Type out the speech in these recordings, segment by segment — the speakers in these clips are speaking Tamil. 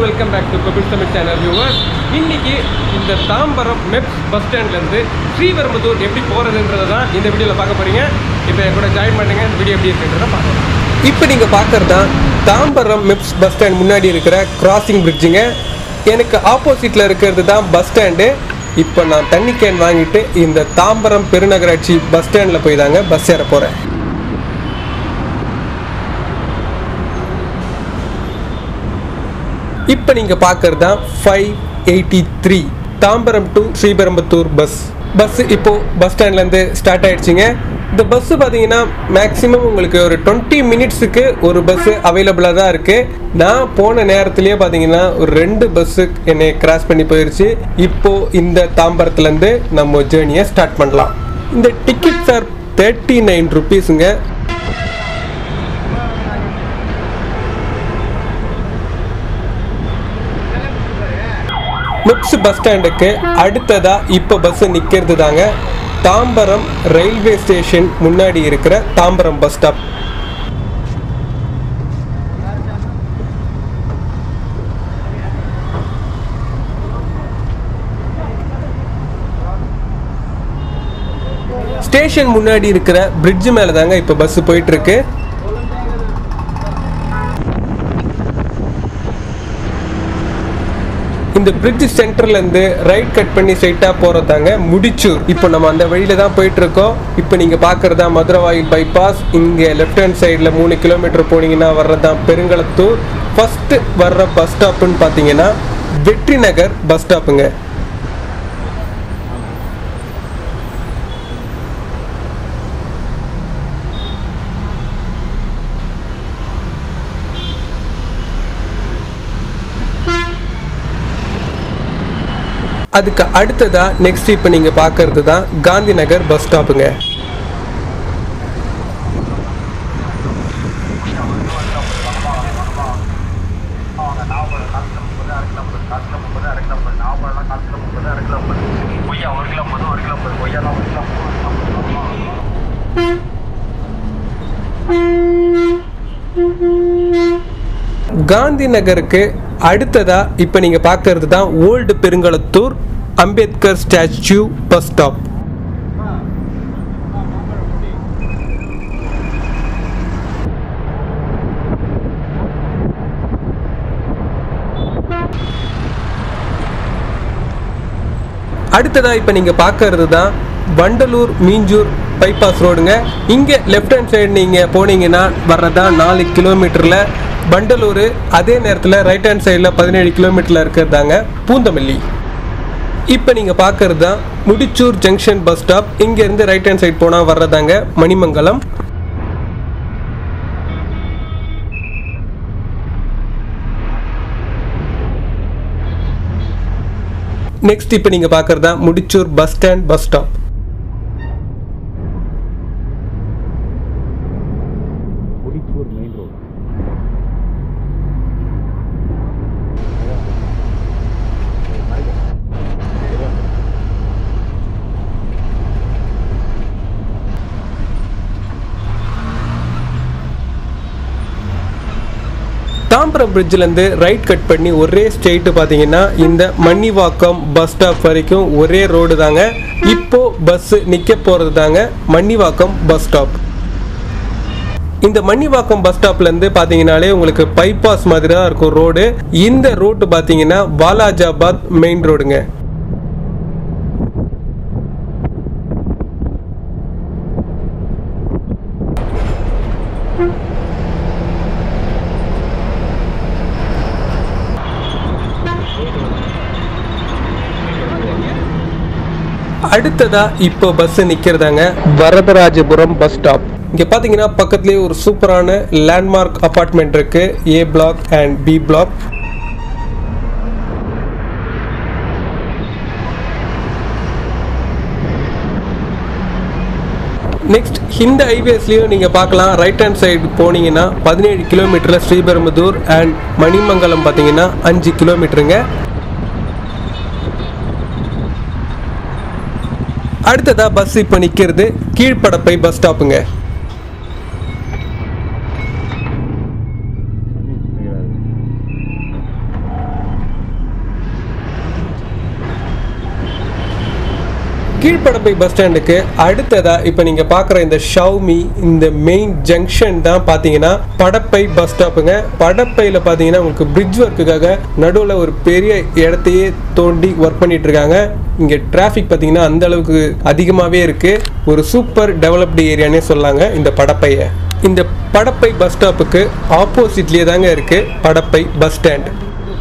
welcome back to Kapil Tamil channel viewers இன்னைக்கு இந்த தாம்பரம் மெப்ஸ் பஸ் ஸ்டாண்ட்லேருந்து ஸ்ரீபெரும்புதூர் எப்படி போகிறதுன்றதை தான் இந்த வீடியோவில் பார்க்க போகிறீங்க இப்போ என் கூட ஜாயின் பண்ணுங்க இந்த வீடியோ எப்படி இருக்குன்றதை பார்க்கலாம் இப்போ நீங்கள் பார்க்குறது தான் தாம்பரம் மெப்ஸ் பஸ் ஸ்டாண்ட் முன்னாடி இருக்கிற கிராசிங் பிரிட்ஜுங்க எனக்கு ஆப்போசிட்டில் இருக்கிறது தான் பஸ் ஸ்டாண்டு இப்போ நான் தண்ணி கேன் வாங்கிட்டு இந்த தாம்பரம் பெருநகராட்சி பஸ் ஸ்டாண்டில் போய் தாங்க பஸ் ஏற போகிறேன் இப்போ நீங்கள் பார்க்கறது தான் five eighty three Tambaram to Sriperumbudur bus bus இப்போ பஸ் ஸ்டாண்ட்லேருந்து ஸ்டார்ட் ஆயிடுச்சுங்க இந்த பஸ்ஸு பார்த்தீங்கன்னா மேக்ஸிமம் உங்களுக்கு ஒரு டுவெண்ட்டி மினிட்ஸுக்கு ஒரு பஸ்ஸு அவைலபிளாக தான் இருக்குது நான் போன நேரத்துலேயே பார்த்தீங்கன்னா ஒரு ரெண்டு பஸ்ஸு என்னை கிராஸ் பண்ணி போயிடுச்சு இப்போ இந்த தாம்பரத்துலேருந்து நம்ம ஜேர்னியை ஸ்டார்ட் பண்ணலாம் இந்த டிக்கெட்ஸ் ஆர் தேர்ட்டி நைன் ருபீஸுங்க மிப்ஸ் பஸ் ஸ்டாண்டுக்கு அடுத்ததா இப்போ பஸ் நிற்கிறது தாங்க தாம்பரம் ரயில்வே ஸ்டேஷன் முன்னாடி இருக்கிற தாம்பரம் பஸ் ஸ்டாப் ஸ்டேஷன் முன்னாடி இருக்கிற பிரிட்ஜ் மேலே தாங்க இப்போ பஸ் போயிட்டு இருக்கு இந்த பிரிட்ஜ் சென்டர்லேருந்து ரைட் கட் பண்ணி ஸ்ட்ரைட்டாக போகிறதாங்க முடிச்சூர் இப்போ நம்ம அந்த வழியில தான் போயிட்டு இருக்கோம் இப்போ நீங்கள் பார்க்குறதா மதுரவாயில் பைபாஸ் இங்கே லெஃப்ட் ஹேண்ட் சைடில் மூணு கிலோமீட்டர் போனீங்கன்னா வர்றதான் பெருங்களத்தூர் ஃபஸ்ட்டு வர்ற பஸ் ஸ்டாப்புன்னு பார்த்தீங்கன்னா வெற்றி நகர் பஸ் ஸ்டாப்புங்க அதுக்கு அடுத்ததா நெக்ஸ்ட் இப்போ நீங்கள் பார்க்கறது தான் காந்தி நகர் பஸ் ஸ்டாப்புங்க கொய்யா ஒரு கிலோ முப்பது ஒரு கிலோ முப்பது கொய்யாலாம் ஒரு கிலோ காந்தி நகருக்கு அடுத்ததா இப்போ நீங்கள் பார்க்கறது தான் old Perungalathur Ambedkar statue bus stop அடுத்ததா இப்போ நீங்கள் பார்க்கறது தான் வண்டலூர் மீஞ்சூர் பைபாஸ் ரோடுங்க இங்கே லெஃப்ட் ஹேண்ட் சைடு நீங்கள் போனீங்கன்னா வர்றதா நாலு கிலோமீட்டரில் வண்டலூர் அதே நேரத்தில் ரைட் ஹேண்ட் சைடில் பதினேழு கிலோமீட்டரில் இருக்கிறதாங்க பூந்தமல்லி இப்போ நீங்கள் பார்க்கறது தான் முடிச்சூர் ஜங்ஷன் பஸ் ஸ்டாப் இங்கேருந்து ரைட் ஹேண்ட் சைடு போனால் வர்றதாங்க மணிமங்கலம் நெக்ஸ்ட் இப்போ நீங்கள் பார்க்கறது தான் Mudichur bus stand bus stop Mudichur main road Tambaram பிரிட்ஜிலேருந்து ரைட் கட் பண்ணி ஒரே ஸ்ட்ரெயிட்டு பார்த்தீங்கன்னா இந்த மன்னிவாக்கம் பஸ் ஸ்டாப் வரைக்கும் ஒரே ரோடு தாங்க இப்போ பஸ் நிற்க போகிறது தாங்க மன்னிவாக்கம் பஸ் ஸ்டாப் இந்த மன்னிவாக்கம் பஸ் ஸ்டாப்லேருந்து பார்த்தீங்கனாலே உங்களுக்கு பைபாஸ் மாதிரி தான் இருக்கும் ரோடு இந்த ரோட்டு பார்த்தீங்கன்னா வாலாஜாபாத் மெயின் ரோடுங்க அடுத்ததா இப்போ பஸ் நிக்கிறதாங்க வரதராஜபுரம் பஸ் ஸ்டாப் இங்க பாத்தீங்கன்னா பக்கத்துலயே ஒரு சூப்பரான லேண்ட்மார்க் அபார்ட்மெண்ட் இருக்கு A block and B block next இந்த ஹைவேஸ்லயும் நீங்க பார்க்கலாம் ரைட் ஹேண்ட் சைடு போனீங்கன்னா பதினேழு கிலோமீட்டர்ல ஸ்ரீபெரும்புதூர் அண்ட் மணிமங்கலம் பார்த்தீங்கன்னா அஞ்சு கிலோமீட்டருங்க அடுத்ததா பஸ் இப்போ நிற்கிறது கீழ்ப்படப்பை பஸ் ஸ்டாப்புங்க கீழ்ப்படப்பை பஸ் ஸ்டாண்டுக்கு அடுத்ததா இப்போ நீங்க பார்க்குற இந்த ஷவுமி இந்த மெயின் ஜங்ஷன் தான் பார்த்தீங்கன்னா படப்பை பஸ் ஸ்டாப்புங்க படப்பையில் பார்த்தீங்கன்னா உங்களுக்கு பிரிட்ஜ் ஒர்க்குக்காக நடுவில் ஒரு பெரிய இடத்தையே தோண்டி ஒர்க் பண்ணிட்டு இருக்காங்க இங்கே டிராஃபிக் பார்த்தீங்கன்னா அந்த அளவுக்கு அதிகமாகவே இருக்கு ஒரு சூப்பர் டெவலப்டு ஏரியானே சொல்லாங்க இந்த படப்பையை இந்த படப்பை பஸ் ஸ்டாப்புக்கு ஆப்போசிட்லேயே தாங்க இருக்கு படப்பை பஸ் ஸ்டாண்ட்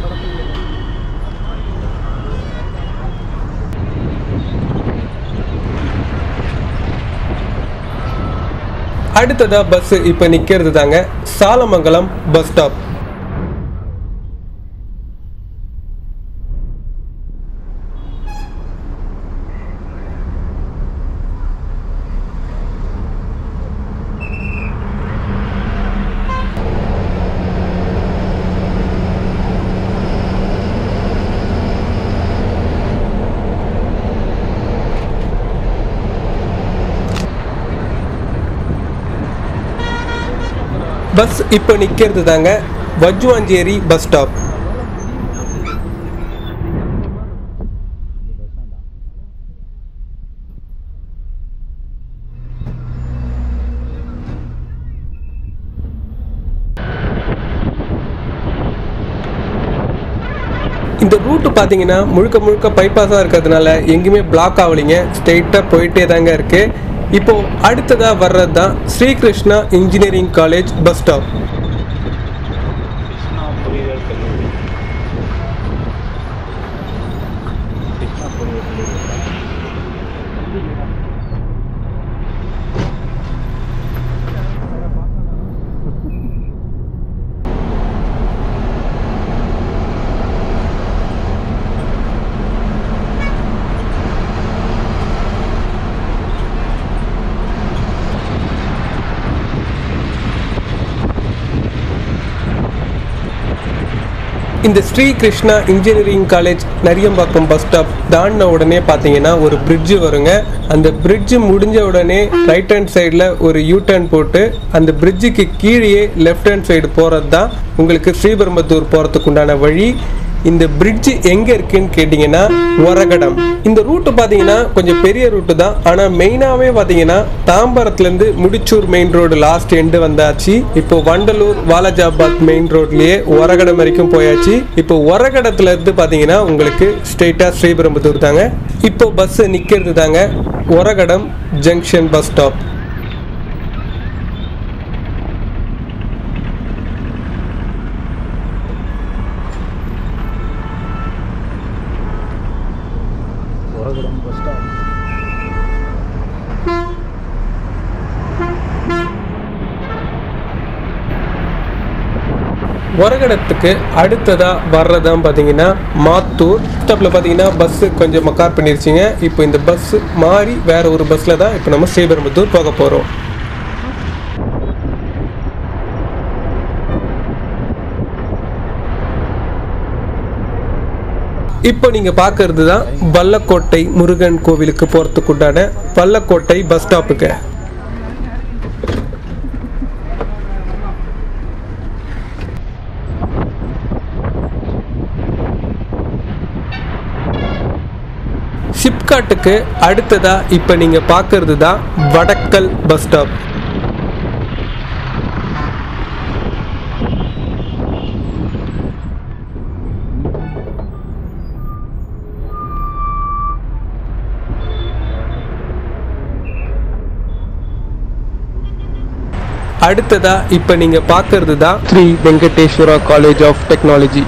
அடுத்ததா பஸ் இப்போ நிற்கிறது தாங்க சாலமங்கலம் பஸ் ஸ்டாப் பஸ் இப்போ நிற்கிறது தாங்க வஜ்வாஞ்சேரி பஸ் ஸ்டாப் இந்த ரூட்டு பார்த்தீங்கன்னா முழுக்க முழுக்க பைபாஸாக இருக்கிறதுனால எங்கேயுமே பிளாக் ஆகலைங்க ஸ்ட்ரெயிட்டாக போயிட்டே தாங்க இருக்கு இப்போ அடுத்ததாக வர்றது தான் Srikrishna engineering college bus stop Krishna பொறியியல் கல்லூரி கிருஷ்ணா பொறியியல் கல்லூரி இந்த Sri Krishna engineering college Nariyambakkam bus stop தாண்டின உடனே பார்த்தீங்கன்னா ஒரு bridge வருங்க அந்த bridge முடிஞ்ச உடனே ரைட் ஹேண்ட் சைடில் ஒரு யூ டர்ன் போட்டு அந்த பிரிட்ஜுக்கு கீழேயே லெஃப்ட் ஹேண்ட் சைடு போகிறது தான் உங்களுக்கு ஸ்ரீபெரும்பத்தூர் போகிறதுக்கு உண்டான வழி இந்த bridge எங்கே இருக்குன்னு கேட்டிங்கன்னா ஒரகடம் இந்த ரூட்டு பார்த்தீங்கன்னா கொஞ்சம் பெரிய ரூட்டு தான் ஆனால் மெயினாகவே பார்த்தீங்கன்னா தாம்பரத்துலேருந்து Mudichur main road last end வந்தாச்சு இப்போ வண்டலூர் வாலாஜாபாத் மெயின் ரோட்லயே ஒரகடம் வரைக்கும் போயாச்சு இப்போ ஒரகடத்துல இருந்து பார்த்தீங்கன்னா உங்களுக்கு ஸ்ட்ரெயிட்டாக ஸ்ரீபெரும்புத்தூர் தாங்க இப்போ பஸ் நிற்கிறது தாங்க Oragadam junction bus stop Oragadam bus stop ஒரகடத்துக்கு அடுத்ததா வர்றதான் பார்த்தீங்கன்னா மாத்தூர் ஸ்டாப்பில் பார்த்தீங்கன்னா பஸ்ஸு கொஞ்சம் மக்கார் பண்ணிருச்சுங்க இப்போ இந்த பஸ் மாறி வேற ஒரு பஸ்ஸில் தான் இப்போ நம்ம ஸ்ரீபெரும்புத்தூர் போக போகிறோம் இப்போ நீங்க பார்க்கறது தான் வல்லக்கோட்டை முருகன் கோவிலுக்கு போறதுக்கு உண்டான வல்லக்கோட்டை பஸ் ஸ்டாப்புக்கு சிப்காட்டுக்கு அடுத்ததா இப்போ நீங்க பார்க்கறது தான் வடக்கல் பஸ் ஸ்டாப் அடுத்ததா இப்போ நீங்க பார்க்கறது தான் Sri Venkateswara college of technology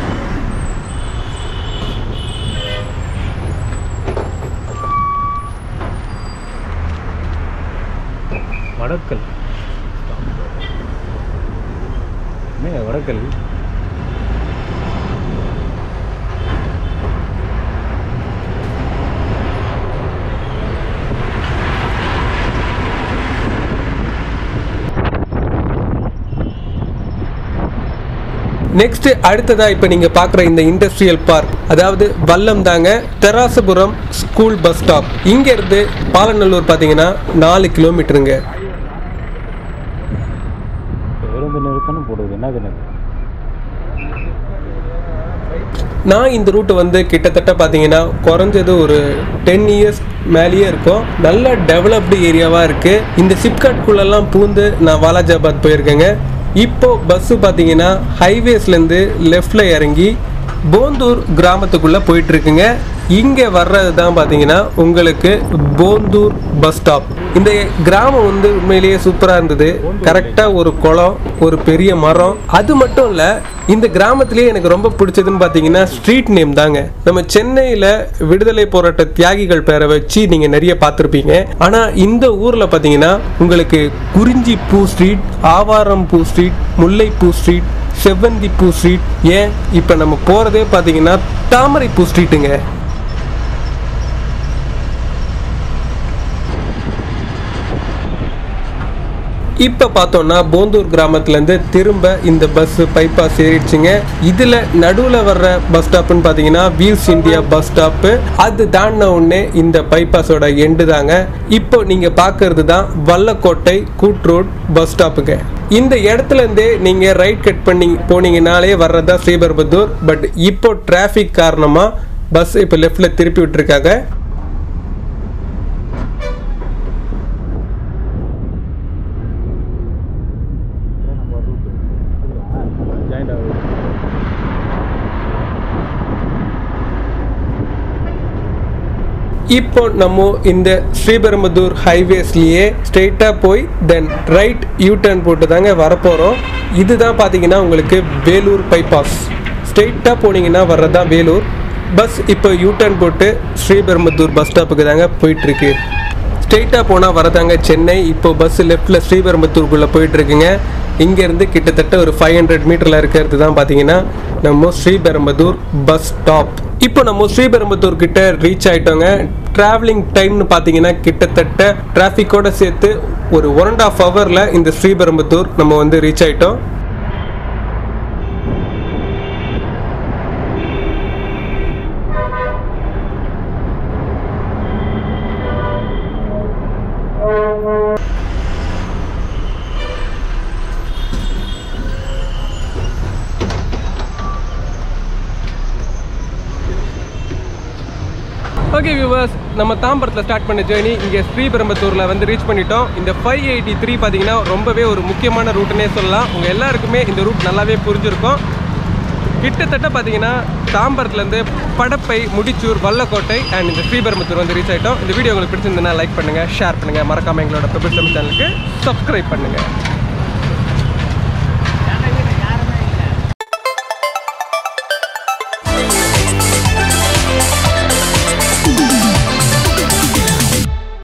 Vadakkal என்ன வடக்கல் நெக்ஸ்ட் அடுத்ததா இப்போ நீங்க பார்க்குற இந்த இண்டஸ்ட்ரியல் பார்க் அதாவது வல்லம் தாங்க தெராசபுரம் ஸ்கூல் பஸ் ஸ்டாப் இங்க இருந்து பாலநல்லூர் பார்த்தீங்கன்னா நாலு கிலோமீட்டருங்க பேருந்து நிறுத்தணும் போடுது என்ன கணக்கு நான் இந்த ரூட் வந்து கிட்டத்தட்ட பார்த்தீங்கன்னா குறைஞ்சது ஒரு டென் இயர்ஸ் மேலேயே இருக்கும் நல்ல டெவலப்டு ஏரியாவாக இருக்குது இந்த சிப்காட்குள்ளெல்லாம் பூந்து நான் வாலாஜாபாத் போயிருக்கேங்க இப்போ பஸ்ஸு பார்த்தீங்கன்னா ஹைவேஸ்லேருந்து லெஃப்டில் இறங்கி போந்தூர் கிராமத்துக்குள்ளே போயிட்டு இருக்குங்க இங்கே வர்றது தான் பார்த்தீங்கன்னா உங்களுக்கு போந்தூர் பஸ் ஸ்டாப் இந்த கிராமம் வந்து உண்மையிலேயே சூப்பராக இருந்தது கரெக்டாக ஒரு குளம் ஒரு பெரிய மரம் அது மட்டும் இல்லை இந்த கிராமத்திலேயே எனக்கு ரொம்ப பிடிச்சதுன்னு பார்த்தீங்கன்னா ஸ்ட்ரீட் நேம் தாங்க நம்ம சென்னையில் விடுதலை போராட்ட தியாகிகள் பேரை வச்சு நீங்கள் நிறைய பார்த்துருப்பீங்க ஆனால் இந்த ஊரில் பார்த்தீங்கன்னா உங்களுக்கு குறிஞ்சி பூ ஸ்ட்ரீட் ஆவாரம் பூ ஸ்ட்ரீட் முல்லைப்பூ ஸ்ட்ரீட் செவ்வந்தி பூ ஸ்ட்ரீட் ஏன் இப்போ நம்ம போகிறதே பார்த்தீங்கன்னா தாமரை பூ ஸ்ட்ரீட்டுங்க இப்போ பார்த்தோம்னா போந்தூர் கிராமத்துலேருந்து திரும்ப இந்த பஸ் பைபாஸ் ஏறிடுச்சுங்க இதில் நடுவில் வர்ற பஸ் ஸ்டாப்னு பார்த்தீங்கன்னா வீல்ஸ் இந்தியா பஸ் ஸ்டாப்பு அது தாண்டின உடனே இந்த பைபாஸோட எண்டு தாங்க இப்போ நீங்கள் பார்க்கறது தான் வல்லக்கோட்டை கூட் ரோட் பஸ் ஸ்டாப்புங்க இந்த இடத்துல இருந்தே நீங்கள் ரைட் கட் பண்ணி போனீங்கனாலே வர்றதா ஸ்ரீபெரும்புத்தூர் பட் இப்போ டிராஃபிக் காரணமாக பஸ் இப்போ லெஃப்டில் திருப்பி விட்டுருக்காங்க நம்ம ரூட் ஜாயிண்ட் ஆகுது இப்போ நம்ம இந்த ஸ்ரீபெரும்புதூர் ஹைவேஸ்லயே ஸ்ட்ரெயிட்டாக போய் தென் ரைட் யூ டர்ன் போட்டு தாங்க வரப்போகிறோம் இதுதான் பார்த்தீங்கன்னா உங்களுக்கு வேலூர் பைபாஸ் ஸ்ட்ரெயிட்டாக போனீங்கன்னா வர்றதுதான் வேலூர் பஸ் இப்போ யூ டர்ன் போட்டு ஸ்ரீபெரும்புதூர் பஸ் ஸ்டாப்புக்கு தாங்க போயிட்டுருக்கு ஸ்ட்ரெயிட்டாக போனால் வரதாங்க சென்னை இப்போ பஸ் லெஃப்டில் ஸ்ரீபெரும்புத்தூருக்குள்ளே போயிட்டுருக்குங்க இங்கேருந்து கிட்டத்தட்ட ஒரு ஃபைவ் ஹண்ட்ரட் மீட்டரில் இருக்கிறது தான் பார்த்தீங்கன்னா நம்ம ஸ்ரீபெரும்புதூர் பஸ் ஸ்டாப் இப்போ நம்ம ஸ்ரீபெரும்புத்தூர் கிட்ட ரீச் ஆயிட்டோங்க டிராவலிங் டைம்னு பார்த்தீங்கன்னா கிட்டத்தட்ட டிராஃபிக்கோட சேர்த்து ஒரு ஒன் அண்ட் ஆஃப் ஹவரில் இந்த ஸ்ரீபெரும்புத்தூர் நம்ம வந்து ரீச் ஆயிட்டோம் ஓகே வியூவர்ஸ் நம்ம தாம்பரத்தில் ஸ்டார்ட் பண்ண ஜேர்னி இங்கே ஸ்ரீபெரும்பத்தூரில் வந்து ரீச் பண்ணிட்டோம் இந்த ஃபைவ் எயிட்டி த்ரீ பார்த்தீங்கன்னா ரொம்பவே ஒரு முக்கியமான ரூட்டுனே சொல்லலாம் உங்கள் எல்லாருக்குமே இந்த ரூட் நல்லாவே புரிஞ்சிருக்கும் கிட்டத்தட்ட பார்த்தீங்கன்னா தாம்பரத்துலேருந்து படப்பை முடிச்சூர் வல்லக்கோட்டை அண்ட் இந்த ஸ்ரீபெரும்பத்தூர் வந்து ரீச் ஆகிட்டோம் இந்த வீடியோ உங்களுக்கு பிடிச்சிருந்ததுன்னா லைக் பண்ணுங்கள் ஷேர் பண்ணுங்கள் மறக்காமல் எங்களோட பெபிள் சேனலுக்கு சப்ஸ்கிரைப் பண்ணுங்கள்